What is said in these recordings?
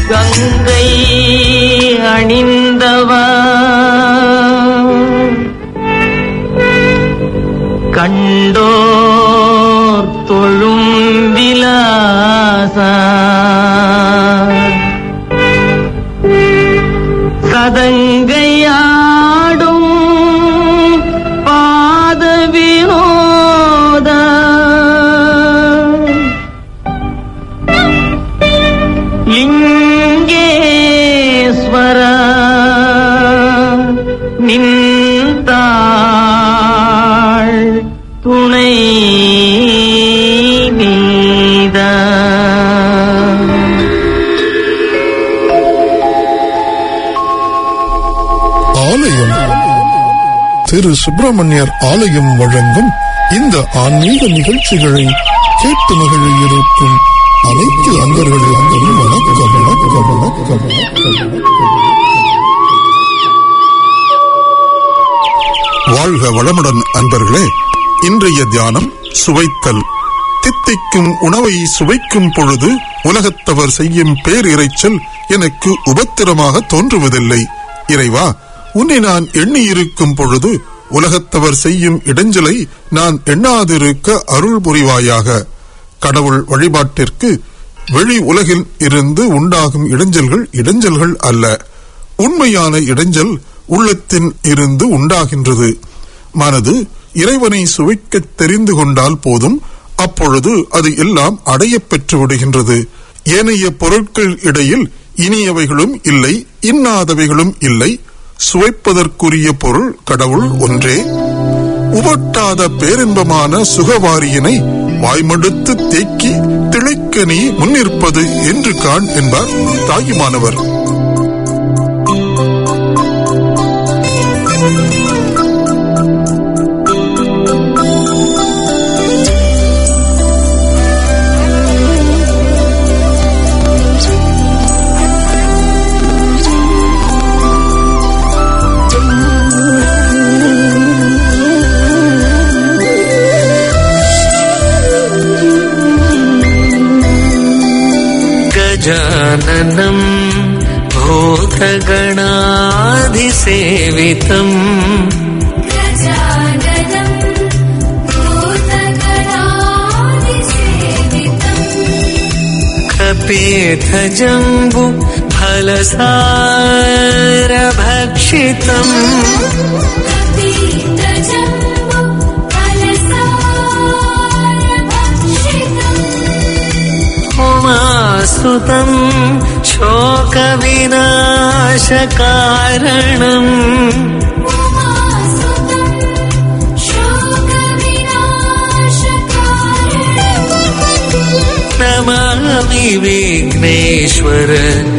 கங்கை அணிந்தவா கண்டோர் தொழும் விலாசா சதங்கையாடும் பாத வினோத லிங்கேஸ்வர நின்றாள் துணை நீதா ஆலயம் திரு சுப்பிரமணியர் ஆலயம் வழங்கும் இந்த ஆன்மீக நிகழ்ச்சிகளை கேட்டு மகிழ இருக்கும் அனைத்து அன்பர்களுக்கும் வணக்கம் வணக்கம் வணக்கம் வணக்கம் வாழ்க வளமுடன் அன்பர்களே இன்றைய தியானம் சுவைத்தல் தித்திக்கும் உணவை சுவைக்கும் பொழுது உலகத்தவர் செய்யும் பேரிரைச்சல் எனக்கு உபத்திரமாக தோன்றுவதில்லை இறைவா உன்னை நான் எண்ணியிருக்கும் பொழுது உலகத்தவர் செய்யும் இடைஞ்சலை நான் எண்ணாதிருக்க அருள் புரிவாயாக கடவுள் வழிபாட்டிற்கு வெளி உலகில் இருந்து உண்டாகும் இடைஞ்சல்கள் இடைஞ்சல்கள் அல்ல உண்மையான இடைஞ்சல் உள்ளத்தின் இருந்து உண்டாகின்றது மனது இறைவனை சுவைக்கத் தெரிந்து கொண்டால் போதும் அப்பொழுது அது எல்லாம் அடையப் பெற்று விடுகின்றது ஏனைய பொருட்கள் இடையில் இனியவைகளும் இல்லை இன்னாதவைகளும் இல்லை சுவைப்பதற்குரிய பொருள் கடவுள் ஒன்றே உவட்டாத பேரின்பமான சுகவாரியினை வாய்மடுத்து தேக்கி திளைக்க நீ முன்னிற்பது என்று காண் என்பார் தாயுமானவர் गजाननम् भूतगणाधिसेवितम् गजाननम् भूतगणादिसेवितम् कपेथजम्बु फलसारभक्षितम् कपीतजम्बु फलसारभक्षितम् उमासुतम् शोकविनाशकारणम् उमासुतम् शोकविनाशकारणम् नमामि विघ्नेश्वर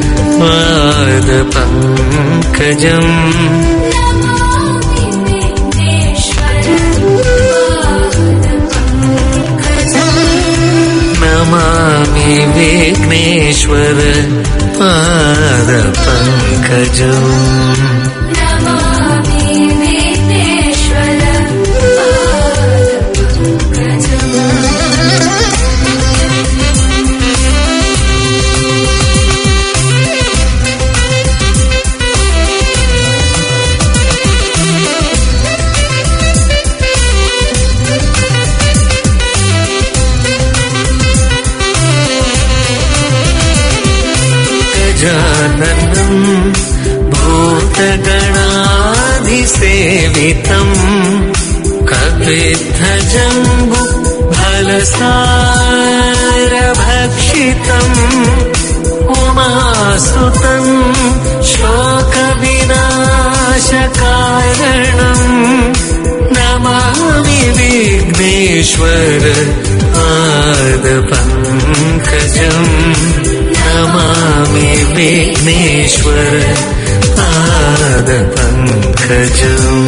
पादपङ्कजम् नमामि विघ्नेश्वर पादपङ्कजम् नमामि विघ्नेश्वर पादपङ्कजम् नमामि विघ्नेश्वर गजाननम् भूतगणाधिसेवितम् कपिद्धजम्बु फलसारभक्षितम् उमासुतम् शोकविनाशकारणम् नमामि विघ्नेश्वर पादपङ्कजम् नमामि विघ्नेश्वर पादपङ्कजम्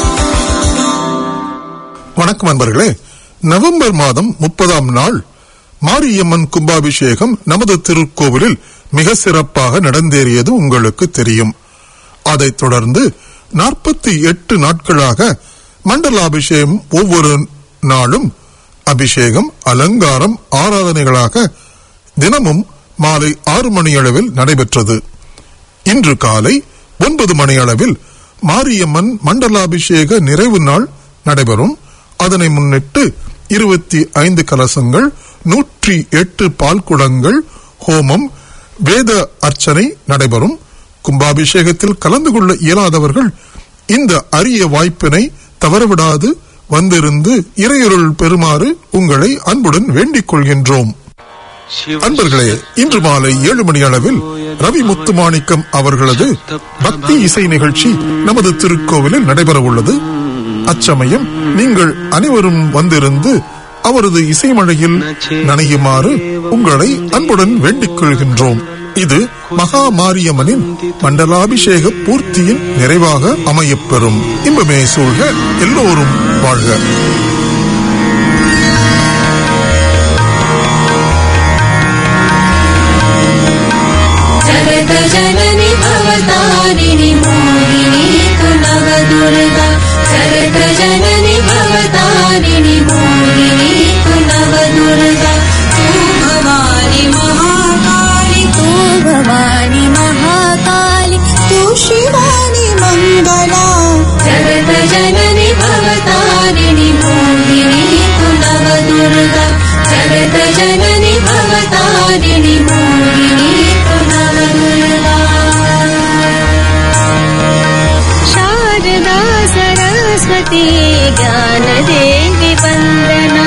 வணக்கம் அன்பர்களே நவம்பர் மாதம் முப்பதாம் நாள் மாரியம்மன் கும்பாபிஷேகம் நமது திருக்கோவிலில் மிக சிறப்பாக நடந்தேறியது உங்களுக்கு தெரியும் அதைத் தொடர்ந்து நாற்பத்தி எட்டு நாட்களாக மண்டலாபிஷேகம் ஒவ்வொரு நாளும் அபிஷேகம் அலங்காரம் ஆராதனைகளாக தினமும் மாலை ஆறு மணி அளவில் நடைபெற்றது இன்று காலை ஒன்பது மணி அளவில் மாரியம்மன் மண்டலாபிஷேக நிறைவு நாள் நடைபெறும் அதனை முன்னிட்டு இருபத்தி ஐந்து கலசங்கள் நூற்றி எட்டு பால்குடங்கள் ஹோமம் வேத அர்ச்சனை நடைபெறும் கும்பாபிஷேகத்தில் கலந்து கொள்ள இயலாதவர்கள் இந்த அரிய வாய்ப்பினை தவறவிடாது வந்திருந்து இறையருள் பெறுமாறு உங்களை அன்புடன் வேண்டிக் கொள்கின்றோம் அன்பர்களே இன்று மாலை ஏழு மணி அளவில் ரவி முத்துமாணிக்கம் அவர்களது பக்தி இசை நிகழ்ச்சி நமது திருக்கோவிலில் நடைபெற உள்ளது அச்சமயம் நீங்கள் அனைவரும் வந்திருந்து அவரது இசைமழையில் நனையுமாறு உங்களை அன்புடன் வேண்டிக் கொள்கின்றோம் இது மகா மாரியம்மனின் மண்டலாபிஷேக பூர்த்தியின் நிறைவாக அமையப்பெறும் இன்பமே சூழ்க எல்லோரும் வாழ்க जगत जननि भवतारिणि मोहिनी तु नवदुर्गा जगत जननि भवतारिणि मोहिनी तु नवदुर्गा तू भवानि महाकाली तू भवानि महाकाली तू शिवानि मङ्गला जगत जननि भवतारिणि मोहिनी तु नवदुर्गा जगत जननि भवतारिणि मोहिनी तु नवदुर्गा शारदा सरस्वती ज्ञानदेवी वन्दना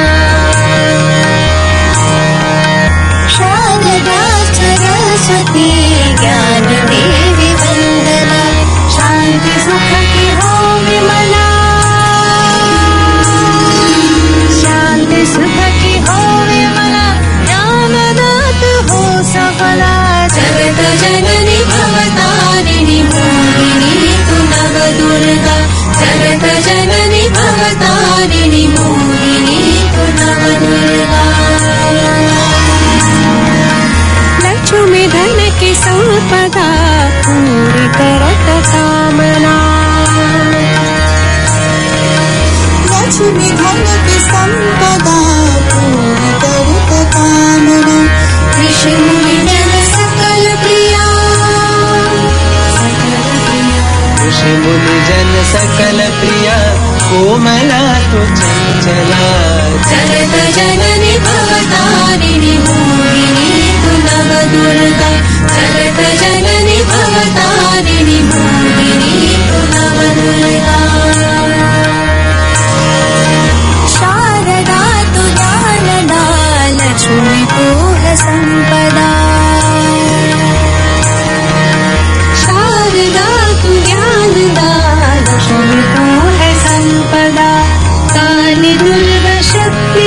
शारदा सरस्वती ज्ञानदेवी वन्दना शान्ति सुख की हो विमला शान्ति सुख की हो विमला ज्ञानदात हो सफला जगत जननि भवतारिणि मोहिनी तु नवदुर्गा जगत जननि भवतारिणि मोहिनी तु नवदुर्गा लक्ष्मी धन की संपदा पूरी करत कामना लक्ष्मी धन की संपदा पूरी करत कामना ऋषि मुनि जन सकल प्रिया ऋषि मुनि जन सकल प्रिया कोमला तु चञ्चला जगत जननि भवतारिणि मोहिनी तु नवदुर्गा जगत जननि भवतारिणि मोहिनी तु नवदुर्गा शारदा तु ज्ञानदा लक्ष्मी पूह सम्पदा शारदा तु ज्ञानदा लक्ष्मी पूह सम्पदा काली दुर्गा शक्ति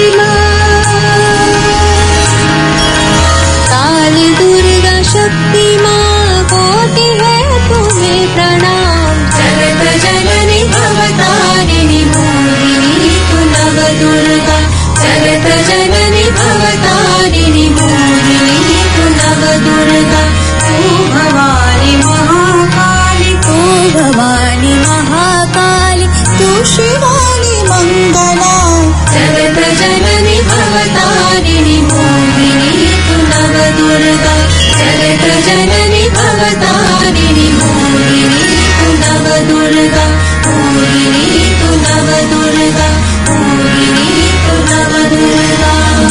काली दुर्गा शक्ति माँ कोटि है तुम्हें प्रणाम जगत जननि भवतारिणि मोहिनी तु नव दुर्गा जगत जननि भवतारिणि मोहिनी तु नव दुर्गा तू भवानी महाकाली तू भवानी महाकाली तू शिवानी मङ्गला जगत जननि भवतारिणि मोहिनी तु नव दुर्गा जगत जननि भवतारिणि मोहिनी तु नव दुर्गा मोहिनी तु नव दुर्गा मोहिनी तु नव दुर्गा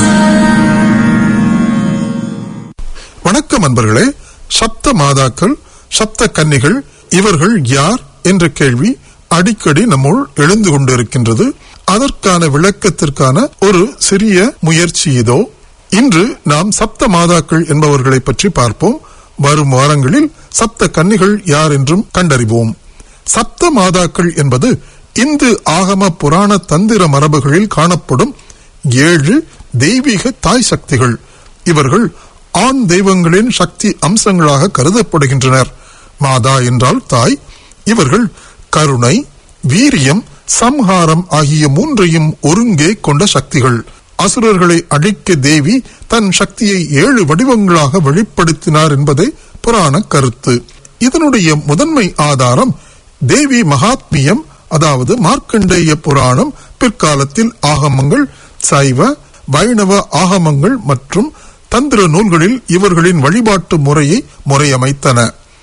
வணக்கம் அன்பர்களே சப்த மாதாக்கள் சப்த கன்னிகள் இவர்கள் யார் என்ற கேள்வி அடிக்கடி நம்முள் எழுந்து கொண்டிருக்கின்றது அதற்கான விளக்கத்திற்கான ஒரு சிறிய முயற்சி இதோ இன்று நாம் சப்த மாதாக்கள் என்பவர்களை பற்றி பார்ப்போம் வரும் வாரங்களில் சப்த கன்னிகள் யார் என்றும் கண்டறிவோம் சப்த மாதாக்கள் என்பது இந்து ஆகம புராண தந்திர மரபுகளில் காணப்படும் ஏழு தெய்வீக தாய் சக்திகள் இவர்கள் ஆண் தெய்வங்களின் சக்தி அம்சங்களாக கருதப்படுகின்றனர் மாதா என்றால் தாய் இவர்கள் கருணை வீரியம் சம்ஹாரம் ஆகிய மூன்றையும் ஒருங்கே கொண்ட சக்திகள் அசுரர்களை அழிக்க தேவி தன் சக்தியை ஏழு வடிவங்களாக வெளிப்படுத்தினார் என்பதே புராண கருத்து இதனுடைய முதன்மை ஆதாரம் தேவி மகாத்மியம் அதாவது மார்க்கண்டேய புராணம் பிற்காலத்தில் ஆகமங்கள் சைவ வைணவ ஆகமங்கள் மற்றும் தந்திர நூல்களில் இவர்களின் வழிபாட்டு முறையை முறையமைத்தன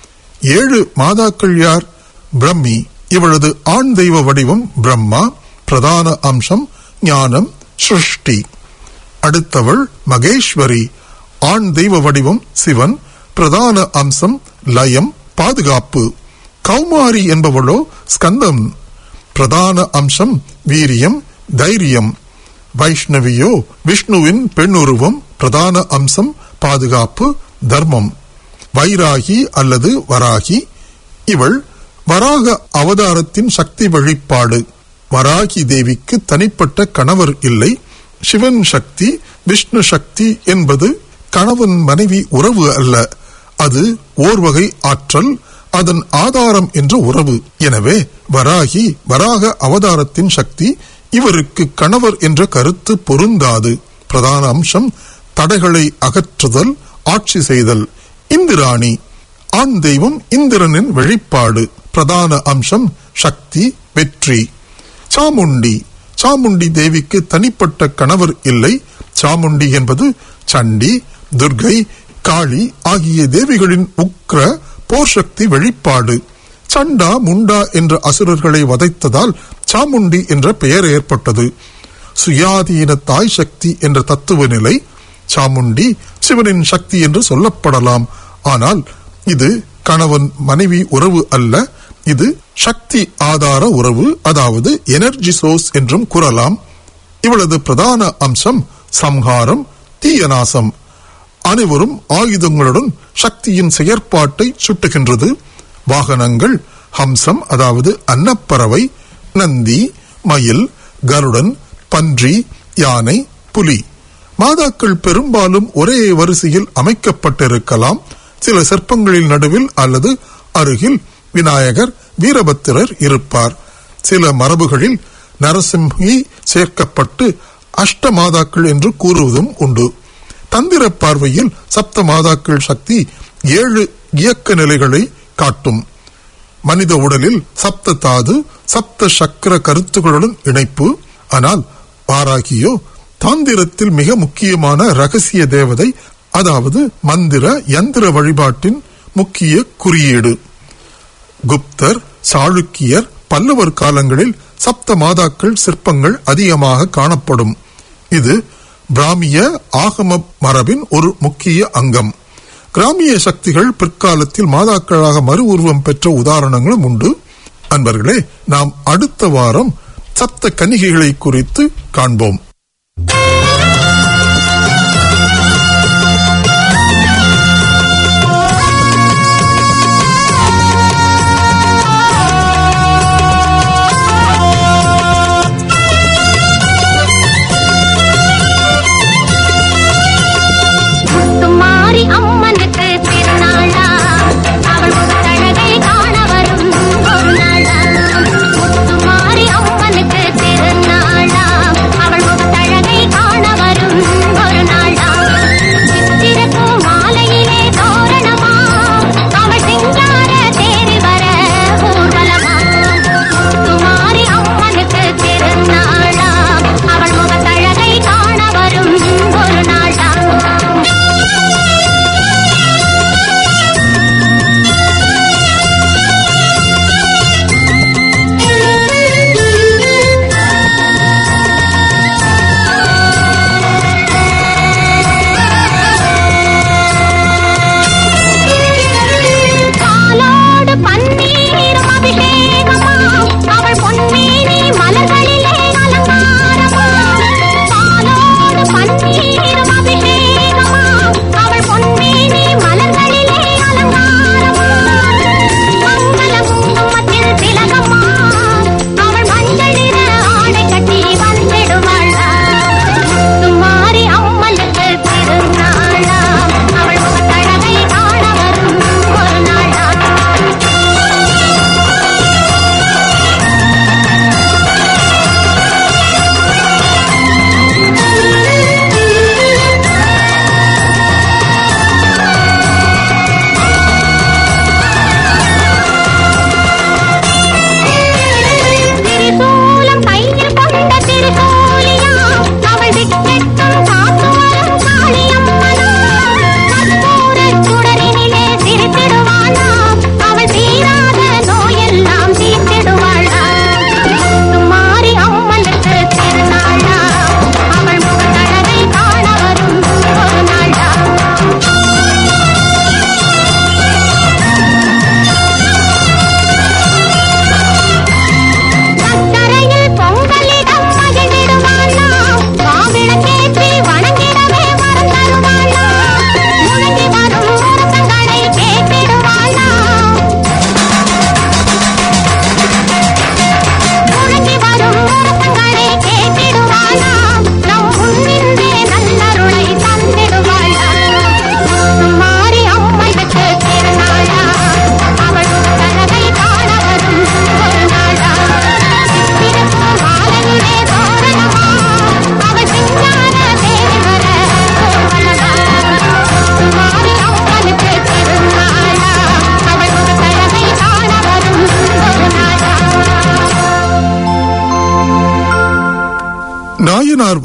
ஏழு மாதாக்கள் யார் பிரம்மி இவளது ஆண் தெய்வ வடிவம் பிரம்மா பிரதான அம்சம் ஞானம் சிருஷ்டி அடுத்தவள் மகேஸ்வரி ஆண் தெய்வ வடிவம் சிவன் பிரதான அம்சம் லயம் பாதுகாப்பு கௌமாரி என்பவளோ ஸ்கந்தம் பிரதான அம்சம் வீரியம் தைரியம் வைஷ்ணவியோ விஷ்ணுவின் பெண்ணுருவம் பிரதான அம்சம் பாதுகாப்பு தர்மம் வைராகி அல்லது வராகி இவள் வராக அவதாரத்தின் சக்தி வழிபாடு வராகி தேவிக்கு தனிப்பட்ட கணவர் இல்லை சிவன் சக்தி விஷ்ணு சக்தி என்பது கணவன் மனைவி உறவு அல்ல அது ஓர் வகை ஆற்றல் அதன் ஆதாரம் என்ற உறவு எனவே வராகி வராக அவதாரத்தின் சக்தி இவருக்கு கணவர் என்ற கருத்து பொருந்தாது பிரதான அம்சம் தடைகளை அகற்றுதல் ஆட்சி செய்தல் இந்திராணி ஆண் தெய்வம் இந்திரனின் வெளிப்பாடு பிரதான அம்சம் சக்தி வெற்றி சாமுண்டி சாமுண்டி தேவிக்கு தனிப்பட்ட கணவர் இல்லை சாமுண்டி என்பது சண்டி துர்கை காளி ஆகிய தேவிகளின் உக்ர போர் சக்தி வெளிப்பாடு சண்டா முண்டா என்ற அசுரர்களை வதைத்ததால் சாமுண்டி என்ற பெயர் ஏற்பட்டது சுயாதீன தாய் சக்தி என்ற தத்துவ நிலை சாமுண்டி சிவனின் சக்தி என்று சொல்லப்படலாம் ஆனால் இது கணவன் மனைவி உறவு அல்ல இது சக்தி ஆதார உறவு அதாவது எனர்ஜி சோர்ஸ் என்றும் கூறலாம் இவளது பிரதான அம்சம் சம்ஹாரம் தீயநாசம் அனைவரும் ஆயுதங்களுடன் சக்தியின் செயற்பாட்டை சுட்டுகின்றது வாகனங்கள் ஹம்சம் அதாவது அன்னப்பறவை நந்தி மயில் கருடன் பன்றி யானை புலி மாதாக்கள் பெரும்பாலும் ஒரே வரிசையில் அமைக்கப்பட்டிருக்கலாம் சில சிற்பங்களின் நடுவில் அல்லது அருகில் விநாயகர் வீரபத்திரர் இருப்பார் சில மரபுகளில் நரசிம்ஹி சேர்க்கப்பட்டு அஷ்ட மாதாக்கள் என்று கூறுவதும் உண்டு தந்திர பார்வையில் சப்த மாதாக்கள் சக்தி ஏழு இயக்க நிலைகளை காட்டும் மனித உடலில் சப்த தாது சப்த சக்கர கருத்துகளுடன் இணைப்பு ஆனால் வாராகியோ தாந்திரத்தில் மிக முக்கியமான ரகசிய தேவதை அதாவது மந்திர யந்திர வழிபாட்டின் முக்கிய குறியீடு குப்தர் சாளுக்கியர் பல்லவர் காலங்களில் சப்த மாதாக்கள் சிற்பங்கள் அதிகமாக காணப்படும் இது பிராமிய ஆகம மரபின் ஒரு முக்கிய அங்கம் கிராமிய சக்திகள் பிற்காலத்தில் மாதாக்களாக மறு உருவம் பெற்ற உதாரணங்களும் உண்டு அன்பர்களே நாம் அடுத்த வாரம் சப்த கன்னிகைகளை குறித்து காண்போம் முத்துமாரி அம்மனுக்கு திருநாளா அவள் முத்தழகை காண வரும் ஒரு நாளா முத்துமாரி அம்மனுக்கு திருநாளா அவள் முத்தழகை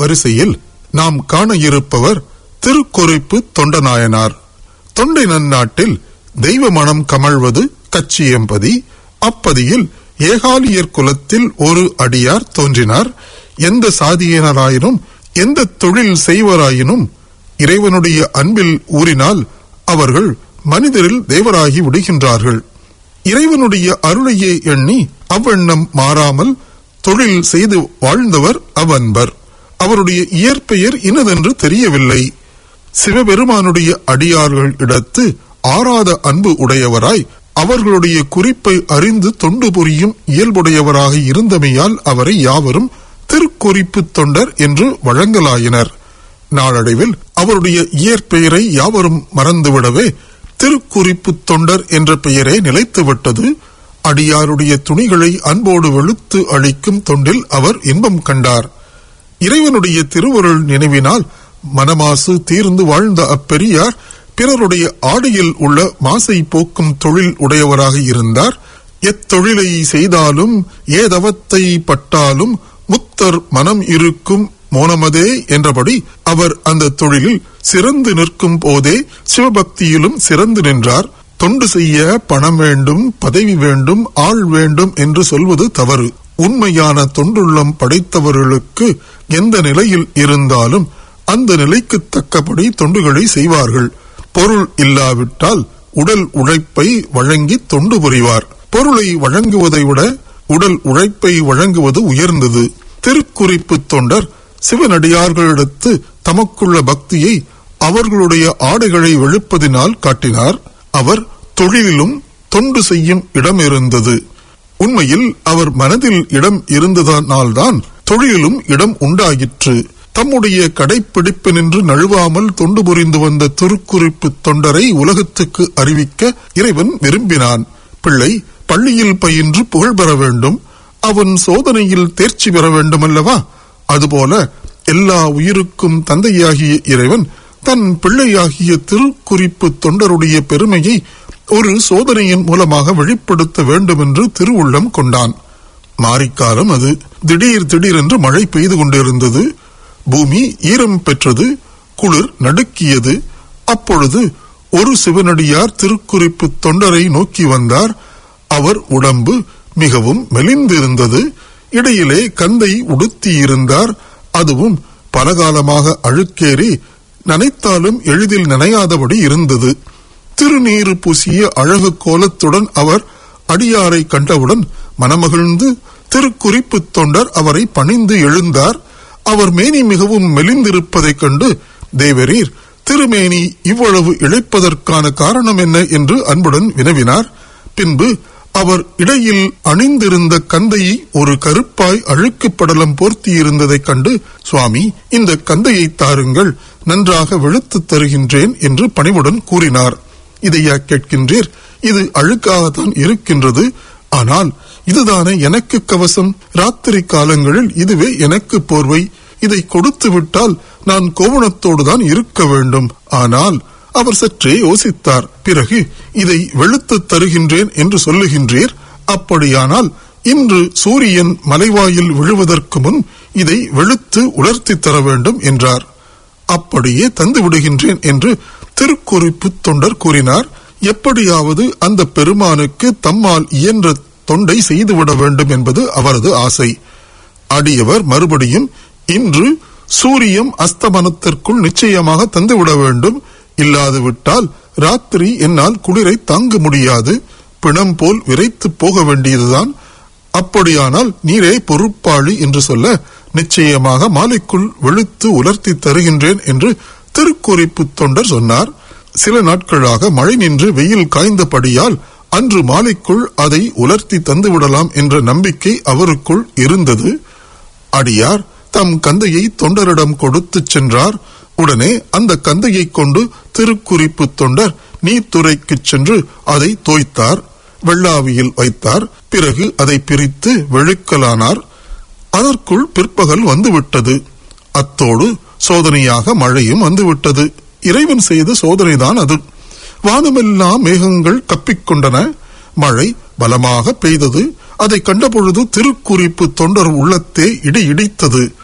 வரிசையில் நாம் காண இருப்பவர் திருக்குறிப்பு தொண்டநாயனார் தொண்டை நன்னாட்டில் தெய்வ மனம் கமழ்வது கச்சியம்பதி அப்பதியில் ஏகாலியர் குலத்தில் ஒரு அடியார் தோன்றினார் எந்த சாதியினராயினும் எந்த தொழில் செய்வராயினும் இறைவனுடைய அன்பில் ஊறினால் அவர்கள் மனிதரில் தேவராகி விடுகின்றார்கள் இறைவனுடைய அருளையே எண்ணி அவ்வண்ணம் மாறாமல் தொழில் செய்து வாழ்ந்தவர் அவ்வன்பர் அவருடைய இயற்பெயர் இனதென்று தெரியவில்லை சிவபெருமானுடைய அடியார்கள் இடத்து ஆறாத அன்பு உடையவராய் அவர்களுடைய குறிப்பை அறிந்து தொண்டு புரியும் இயல்புடையவராக இருந்தமையால் அவரை யாவரும் திருக்குறிப்பு தொண்டர் என்று வழங்கலாயினர் நாளடைவில் அவருடைய இயற்பெயரை யாவரும் மறந்துவிடவே திருக்குறிப்பு தொண்டர் என்ற பெயரே நிலைத்துவிட்டது அடியாருடைய துணிகளை அன்போடு வெளுத்து அளிக்கும் தொண்டில் அவர் இன்பம் கண்டார் இறைவனுடைய திருவருள் நினைவினால் மனமாசு தீர்ந்து வாழ்ந்த அப்பெரியார் பிறருடைய ஆடையில் உள்ள மாசை போக்கும் தொழில் உடையவராக இருந்தார் எத்தொழிலை செய்தாலும் ஏதவத்தை பட்டாலும் முத்தர் மனம் இருக்கும் மோனமதே என்றபடி அவர் அந்த தொழிலில் சிறந்து நிற்கும் போதே சிவபக்தியிலும் சிறந்து நின்றார் தொண்டு செய்ய பணம் வேண்டும் பதவி வேண்டும் ஆள் வேண்டும் என்று சொல்வது தவறு உண்மையான தொண்டுள்ளம் படைத்தவர்களுக்கு எந்த நிலையில் இருந்தாலும் அந்த நிலைக்கு தக்கபடி தொண்டுகளை செய்வார்கள் பொருள் இல்லாவிட்டால் உடல் உழைப்பை வழங்கி தொண்டு புரிவார் பொருளை வழங்குவதை விட உடல் உழைப்பை வழங்குவது உயர்ந்தது திருக்குறிப்பு தொண்டர் சிவனடியார்களிடத்து தமக்குள்ள பக்தியை அவர்களுடைய ஆடைகளை வெளுப்பதினால் காட்டினார் அவர் தொழிலிலும் தொண்டு செய்யும் இடம் இருந்தது உண்மையில் அவர் மனதில் இடம் இருந்ததனால்தான் தொழிலிலும் இடம் உண்டாயிற்று தம்முடைய கடைப்பிடிப்பினின்று நழுவாமல் தொண்டு புரிந்து வந்த திருக்குறிப்பு தொண்டரை உலகத்துக்கு அறிவிக்க இறைவன் விரும்பினான் பிள்ளை பள்ளியில் பயின்று புகழ் பெற வேண்டும் அவன் சோதனையில் தேர்ச்சி பெற வேண்டும் அல்லவா அதுபோல எல்லா உயிருக்கும் தந்தையாகிய இறைவன் தன் பிள்ளையாகிய திருக்குறிப்பு தொண்டருடைய பெருமையை ஒரு சோதனையின் மூலமாக வெளிப்படுத்த வேண்டும் என்று திருவுள்ளம் கொண்டான் மாரிக்காலம் அது திடீர் திடீரென்று மழை பெய்து கொண்டிருந்தது பூமி ஈரம் பெற்றது குளிர் நடுக்கியது அப்பொழுது ஒரு சிவனடியார் திருக்குறிப்பு தொண்டரை நோக்கி வந்தார் அவர் உடம்பு மிகவும் மெலிந்திருந்தது இடையிலே கந்தை உடுத்தியிருந்தார் அதுவும் பலகாலமாக அழுக்கேறி நனைத்தாலும் எளிதில் நனையாதபடி இருந்தது திருநீறு பூசிய அழகு கோலத்துடன் அவர் அடியாரை கண்டவுடன் மனமகிழ்ந்து திருக்குறிப்பு தொண்டர் அவரை பணிந்து எழுந்தார் அவர் மேனி மிகவும் மெலிந்திருப்பதைக் கண்டு தேவரீர் திருமேனி இவ்வளவு இழைப்பதற்கான காரணம் என்ன என்று அன்புடன் வினவினார் பின்பு அவர் இடையில் அணிந்திருந்த கந்தையை ஒரு கருப்பாய் அழுக்கு படலம் போர்த்தியிருந்ததைக் கண்டு சுவாமி இந்த கந்தையை தாருங்கள் நன்றாக வெளுத்து தருகின்றேன் என்று பணிவுடன் கூறினார் இதையா கேட்கின்றீர் இது அழுக்காகத்தான் இருக்கின்றது ஆனால் இதுதானே எனக்கு கவசம் ராத்திரி காலங்களில் இதுவே எனக்கு போர்வை இதை கொடுத்து விட்டால் நான் கோவணத்தோடு தான் இருக்க வேண்டும் ஆனால் அவர் சற்றே யோசித்தார் பிறகு இதை வெளுத்து தருகின்றேன் என்று சொல்லுகின்றீர் அப்படியானால் இன்று சூரியன் மலைவாயில் விழுவதற்கு முன் இதை வெளுத்து உலர்த்தி தர வேண்டும் என்றார் அப்படியே தந்து விடுகின்றேன் என்று திருக்குறிப்பு தொண்டர் கூறினார் எப்படியாவது அந்த பெருமானுக்கு தம்மால் இயன்ற தொண்டை செய்துவிட வேண்டும் என்பது அவரது ஆசை அடியவர் மறுபடியும் இன்று சூரியம் அஸ்தமனத்திற்குள் நிச்சயமாக தந்துவிட வேண்டும் இல்லாது விட்டால் ராத்திரி என்னால் குளிரை தாங்க முடியாது பிணம் போல் விரைத்து போக வேண்டியதுதான் அப்படியானால் நீரே பொறுப்பாளி என்று சொல்ல நிச்சயமாக மாலைக்குள் வெளுத்து உலர்த்தி தருகின்றேன் என்று திருக்குறிப்பு தொண்டர் சொன்னார் சில நாட்களாக மழை நின்று வெயில் காய்ந்தபடியால் அன்று மாலைக்குள் அதை உலர்த்தி தந்துவிடலாம் என்ற நம்பிக்கை அவருக்குள் இருந்தது அடியார் தம் கந்தையை தொண்டரிடம் கொடுத்துச் சென்றார் உடனே அந்த கந்தையை கொண்டு திருக்குறிப்பு தொண்டர் நீர்த்துறைக்குச் சென்று அதை தோய்த்தார் வெள்ளாவியில் வைத்தார் பிறகு அதை பிரித்து வெளுக்கலானார் அதற்குள் பிற்பகல் வந்துவிட்டது அத்தோடு சோதனையாக மழையும் வந்துவிட்டது இறைவன் செய்த சோதனைதான் அது வானமெல்லாம் மேகங்கள் கப்பிக்கொண்டன மழை பலமாக பெய்தது அதை கண்டபொழுது திருக்குறிப்பு தொண்டர் உள்ளத்தே இடி இடித்தது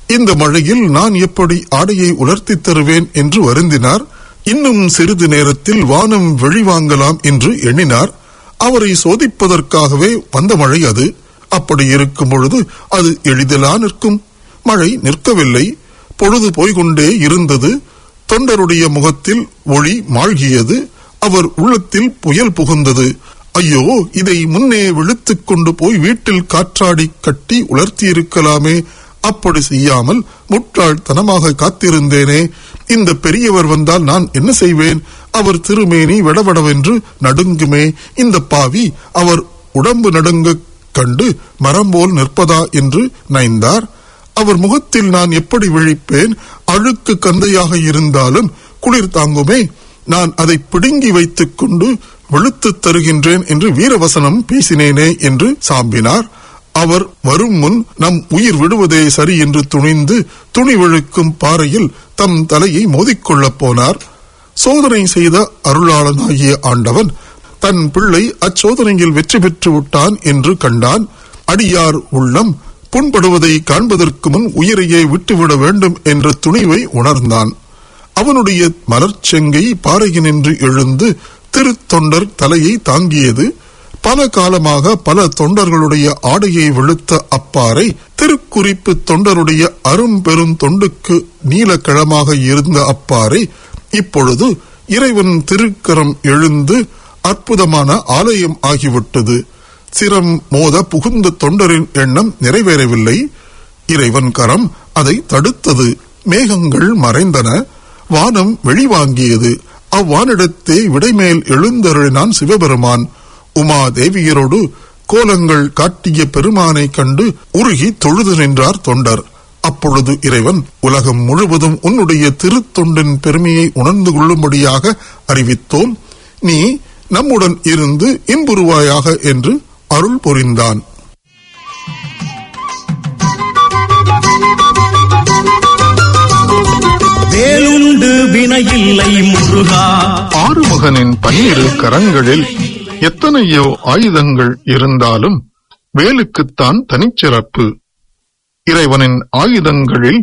இந்த மழையில் நான் எப்படி ஆடையை உலர்த்தித் தருவேன் என்று வருந்தினார் இன்னும் சிறிது நேரத்தில் வானம் வெளிவாங்கலாம் என்று எண்ணினார் அவரை சோதிப்பதற்காகவே வந்த மழை அது அப்படி இருக்கும் பொழுது அது எளிதிலா நிற்கும் மழை நிற்கவில்லை பொழுது போய்கொண்டே இருந்தது தொண்டருடைய முகத்தில் ஒளி மாழ்கியது அவர் உள்ளத்தில் புயல் புகுந்தது ஐயோ இதை முன்னே விழுத்துக் கொண்டு போய் வீட்டில் காற்றாடி கட்டி உலர்த்தியிருக்கலாமே அப்படி செய்யாமல் முட்டாள்தனமாக காத்திருந்தேனே இந்த பெரியவர் வந்தால் நான் என்ன செய்வேன் அவர் திருமேனி விடவடவென்று நடுங்குமே இந்த பாவி அவர் உடம்பு நடுங்க கண்டு மரம் போல் நிற்பதா என்று நைந்தார் அவர் முகத்தில் நான் எப்படி விழிப்பேன் அழுக்கு கந்தையாக இருந்தாலும் குளிர் தாங்குமே நான் அதை பிடுங்கி வைத்துக் கொண்டு வெளுத்துத் தருகின்றேன் என்று வீரவசனம் பேசினேனே என்று சாம்பினார் அவர் வரும் முன் நம் உயிர் விடுவதே சரி என்று துணிந்து துணி விழுக்கும் பாறையில் தம் தலையை மோதிக்கொள்ளப் போனார் சோதனை செய்த அருளாளனாகிய ஆண்டவன் தன் பிள்ளை அச்சோதனையில் வெற்றி பெற்று விட்டான் என்று கண்டான் அடியார் உள்ளம் புண்படுவதை காண்பதற்கு முன் உயிரையே விட்டுவிட வேண்டும் என்ற துணிவை உணர்ந்தான் அவனுடைய மலர்ச்செங்கை பாறையினின்று எழுந்து திருத்தொண்டர் தலையை தாங்கியது பல காலமாக பல தொண்டர்களுடைய ஆடையை வெளுத்த அப்பாறை திருக்குறிப்பு தொண்டருடைய அரும்பெரும் தொண்டுக்கு நீலக்கிழமாக இருந்த அப்பாறை இப்பொழுது இறைவன் திருக்கரம் எழுந்து அற்புதமான ஆலயம் ஆகிவிட்டது சிரம் மோத புகுந்த தொண்டரின் எண்ணம் நிறைவேறவில்லை இறைவன் கரம் அதை தடுத்தது மேகங்கள் மறைந்தன வானம் வெளிவாங்கியது அவ்வானிடத்தே விடைமேல் எழுந்தருளினான் சிவபெருமான் உமா தேவியரோடு கோலங்கள் காட்டிய பெருமானை கண்டு உருகி தொழுது நின்றார் தொண்டர் அப்பொழுது இறைவன் உலகம் முழுவதும் உன்னுடைய திருத்தொண்டின் பெருமையை உணர்ந்து கொள்ளும்படியாக அறிவித்தோம் நீ நம்முடன் இருந்து இன்புருவாயாக என்று அருள் புரிந்தான் வேலுண்டு வினையில்லை முருகா ஆறுமுகனின் பன்னிரு கரங்களில் எத்தனையோ ஆயுதங்கள் இருந்தாலும் வேலுக்குத்தான் தனிச்சிறப்பு இறைவனின் ஆயுதங்களில்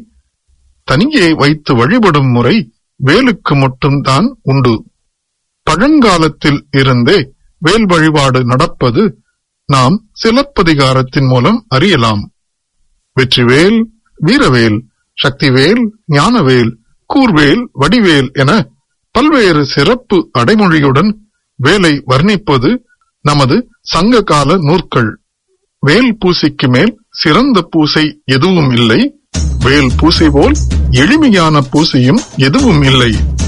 தனியே வைத்து வழிபடும் முறை வேலுக்கு மட்டும்தான் உண்டு பழங்காலத்தில் இருந்தே வேல் வழிபாடு நடப்பது நாம் சிலப்பதிகாரத்தின் மூலம் அறியலாம் வெற்றிவேல் வீரவேல் சக்திவேல் ஞானவேல் கூர்வேல் வடிவேல் என பல்வேறு சிறப்பு அடைமொழியுடன் வேலை வர்ணிப்பது நமது சங்க கால நூற்கள் வேல் பூசைக்கு மேல் சிறந்த பூசை எதுவும் இல்லை வேல் பூசை போல் எளிமையான பூசையும் எதுவும் இல்லை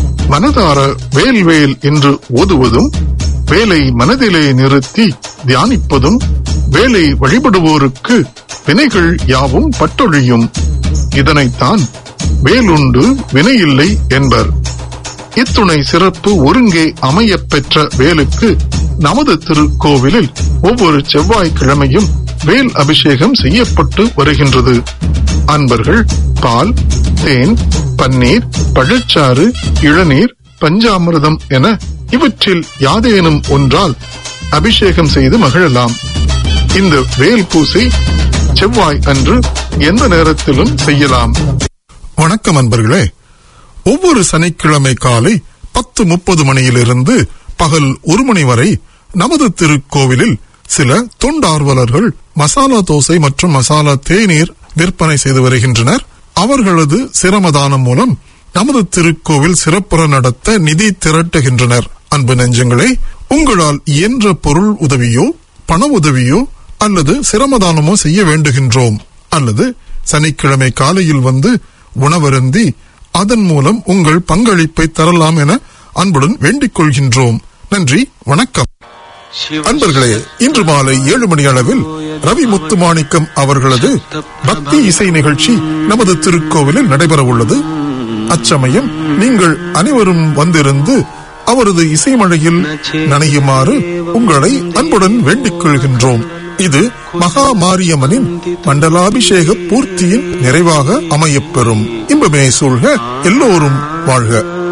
மனதார வேல் வேல் என்று ஓதுவதும் வேலை மனதிலே நிறுத்தி தியானிப்பதும் வேலை வழிபடுவோருக்கு வினைகள் யாவும் பட்டொழியும் இதனைத்தான் வேலுண்டு வினையில்லை என்பர் இத்துணை சிறப்பு ஒருங்கே அமையப் பெற்ற வேலுக்கு நமது திருக்கோவிலில் ஒவ்வொரு செவ்வாய்க்கிழமையும் வேல் அபிஷேகம் செய்யப்பட்டு வருகின்றது அன்பர்கள் பால் தேன் பன்னீர் பழச்சாறு இளநீர் பஞ்சாமிர்தம் என இவற்றில் யாதேனும் ஒன்றால் அபிஷேகம் செய்து மகிழலாம் இந்த வேல் பூசை செவ்வாய் அன்று எந்த நேரத்திலும் செய்யலாம் வணக்கம் அன்பர்களே ஒவ்வொரு சனிக்கிழமை காலை பத்து முப்பது மணியிலிருந்து பகல் ஒரு மணி வரை நமது திருக்கோவிலில் சில தொண்டார்வலர்கள் மசாலா தோசை மற்றும் மசாலா தேநீர் விற்பனை செய்து வருகின்றனர் அவர்களது சிரமதானம் மூலம் நமது திருக்கோவில் சிறப்புற நடத்த நிதி திரட்டுகின்றனர் அன்பு நெஞ்சங்களே உங்களால் இயன்ற பொருள் உதவியோ பண உதவியோ அல்லது சிரமதானமோ செய்ய வேண்டுகின்றோம் அல்லது சனிக்கிழமை காலையில் வந்து உணவருந்தி அதன் மூலம் உங்கள் பங்களிப்பை தரலாம் என அன்புடன் வேண்டிக் கொள்கின்றோம் நன்றி வணக்கம் அன்பர்களே இன்று மாலை ஏழு மணி அளவில் ரவி முத்துமாணிக்கம் அவர்களது பக்தி இசை நிகழ்ச்சி நமது திருக்கோவிலில் நடைபெற உள்ளது அச்சமயம் நீங்கள் அனைவரும் வந்திருந்து அவரது இசைமழையில் நனையுமாறு உங்களை அன்புடன் வேண்டிக் கொள்கின்றோம் இது மகா மாரியம்மனின் மண்டலாபிஷேக பூர்த்தியின் நிறைவாக அமையப்பெறும் இன்பமே சூழ்க எல்லோரும் வாழ்க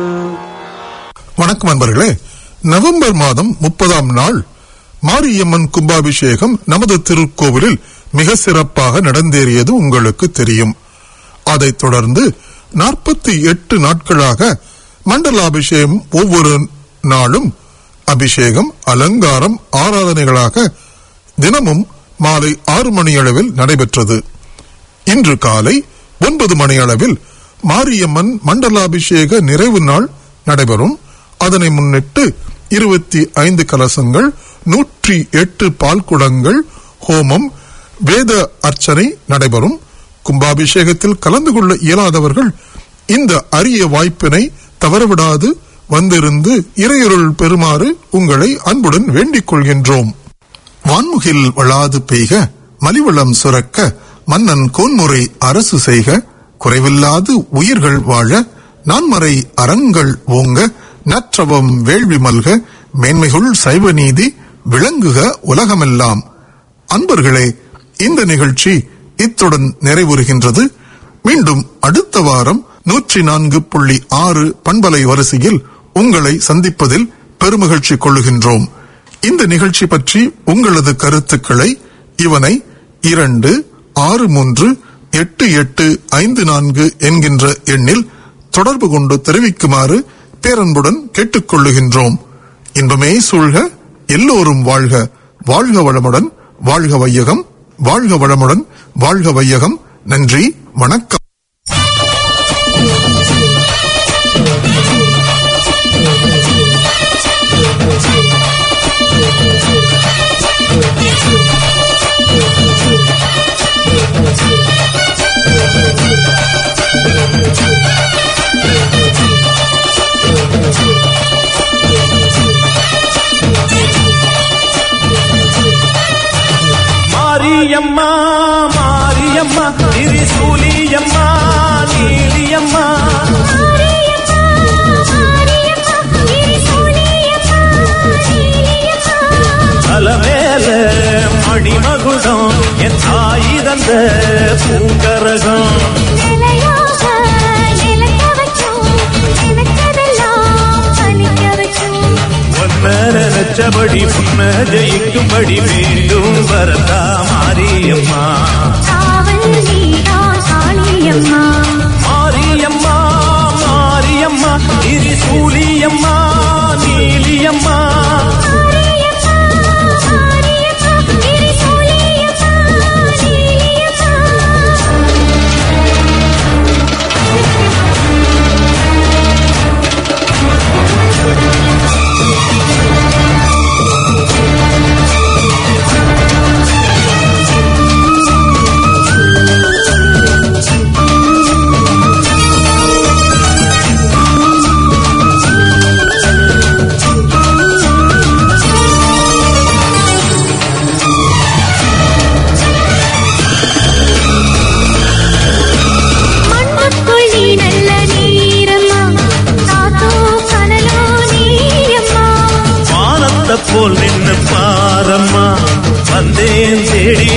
வணக்கம் அன்பர்களே நவம்பர் மாதம் முப்பதாம் நாள் மாரியம்மன் கும்பாபிஷேகம் நமது திருக்கோவிலில் மிக சிறப்பாக நடந்தேறியது உங்களுக்கு தெரியும் அதைத் தொடர்ந்து நாற்பத்தி எட்டு நாட்களாக மண்டலாபிஷேகம் ஒவ்வொரு நாளும் அபிஷேகம் அலங்காரம் ஆராதனைகளாக தினமும் மாலை ஆறு மணி அளவில் நடைபெற்றது இன்று காலை ஒன்பது மணி அளவில் மாரியம்மன் மண்டலாபிஷேக நிறைவு நாள் நடைபெறும் அதனை முன்னிட்டு இருபத்தி ஐந்து கலசங்கள் நூற்றி எட்டு பால்குடங்கள் ஹோமம் வேத அர்ச்சனை நடைபெறும் கும்பாபிஷேகத்தில் கலந்து கொள்ள இயலாதவர்கள் இந்த அரிய வாய்ப்பினை தவறவிடாது வந்திருந்து இறையருள் பெறுமாறு உங்களை அன்புடன் வேண்டிக் கொள்கின்றோம் வான்முகில் வளாது பெய்க மலிவளம் சுரக்க மன்னன் கோன்முறை அரசு செய்க குறைவில்லாது உயிர்கள் வாழ நான்மறை அறங்கள் ஓங்க நற்றவம் வேள்வி மல்க மேன்மைகுள் சைவ நீதி விளங்குக உலகமெல்லாம் அன்பர்களே இந்த நிகழ்ச்சி இத்துடன் நிறைவுறுகின்றது மீண்டும் அடுத்த வாரம் நூற்றி நான்கு புள்ளி ஆறு பண்பலை வரிசையில் உங்களை சந்திப்பதில் பெருமகிழ்ச்சி கொள்ளுகின்றோம் இந்த நிகழ்ச்சி பற்றி உங்களது கருத்துக்களை இவனை இரண்டு ஆறு மூன்று எட்டு எட்டு ஐந்து நான்கு என்கின்ற எண்ணில் தொடர்பு கொண்டு தெரிவிக்குமாறு பேரன்புடன் கேட்டுக்கொள்ளுகின்றோம் இன்பமே சூழ்க எல்லோரும் வாழ்க வாழ்க வளமுடன் வாழ்க வையகம் வாழ்க வளமுடன் வாழ்க வையகம் நன்றி வணக்கம் மாரியம்மா மாரியம்மா திரிசூலியம்மா நீலியம்மா தலைமேல மணிமகுடம் என் தாய் தந்த பூங்கரகம் ஒன்ன நினைச்சபடி புன்ன ஜெயிக்கும்படி மீண்டும் வரதா மாரியம்மா மாரியம்மா மாரியம்மா திரிசூலியம்மா நீலியம்மா மண்ணுக்குள் நீ நல்ல நீரம்மா காத்தோ கனலோ நீயம்மா வானத்தை போல் நின்னு பாரம்மா வந்தேன் தேடி